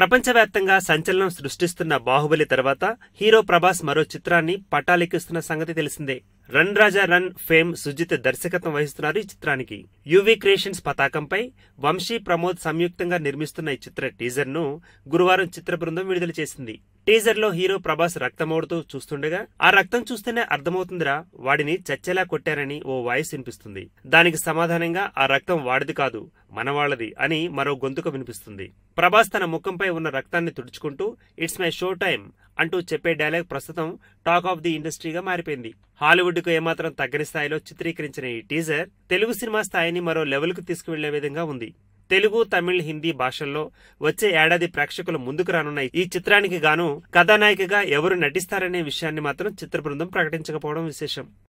ప్రపంచవ్యాప్తంగా సంచలనం సృష్టిస్తున్న బాహుబలి తర్వాత హీరో ప్రభాస్ మరో చిత్రాన్ని పట్టాలెక్కిస్తున్న సంగతి తెలిసిందే run Raja run fame Sujeeth దర్శకత్వం వహిస్తున్నారు ఈ చిత్రానికి యువి క్రియేషన్స్ పతాకంపై వంశీ ప్రమోద్ సంయుక్తంగా నిర్మిస్తున్న ఈ చిత్ర టీజర్ ను గురువారం చిత్ర బృందం విడుదల చేసింది టీజర్ లో హీరో ప్రభాస్ రక్తమోడుతూ చూస్తుండగా ఆ రక్తం చూస్తేనే అర్థమవుతుందిరా వాడిని చచ్చేలా కొట్టారని ఓ వాయిస్ వినిపిస్తుంది దానికి సమాధానంగా ఆ రక్తం వాడిది కాదు మనవాళ్లది అని మరో గొంతుక వినిపిస్తుంది ప్రభాస్ తన ముఖంపై ఉన్న రక్తాన్ని తుడుచుకుంటూ ఇట్స్ మై షో టైం అంటూ చెప్పే డైలాగ్ ప్రస్తుతం టాక్ ఆఫ్ ది ఇండస్ట్రీగా మారిపోయింది హాలీవుడ్ కు ఏమాత్రం తగ్గని స్థాయిలో చిత్రీకరించిన ఈ టీజర్ తెలుగు సినిమా స్థాయిని మరో లెవెల్ కు తీసుకువెళ్లే విధంగా ఉంది తెలుగు తమిళ్ హిందీ భాషల్లో వచ్చే ఏడాది ప్రేక్షకుల ముందుకు రానున్న ఈ చిత్రానికి గాను కథానాయికగా ఎవరు నటిస్తారనే విషయాన్ని మాత్రం చిత్ర బృందం ప్రకటించకపోవడం విశేషం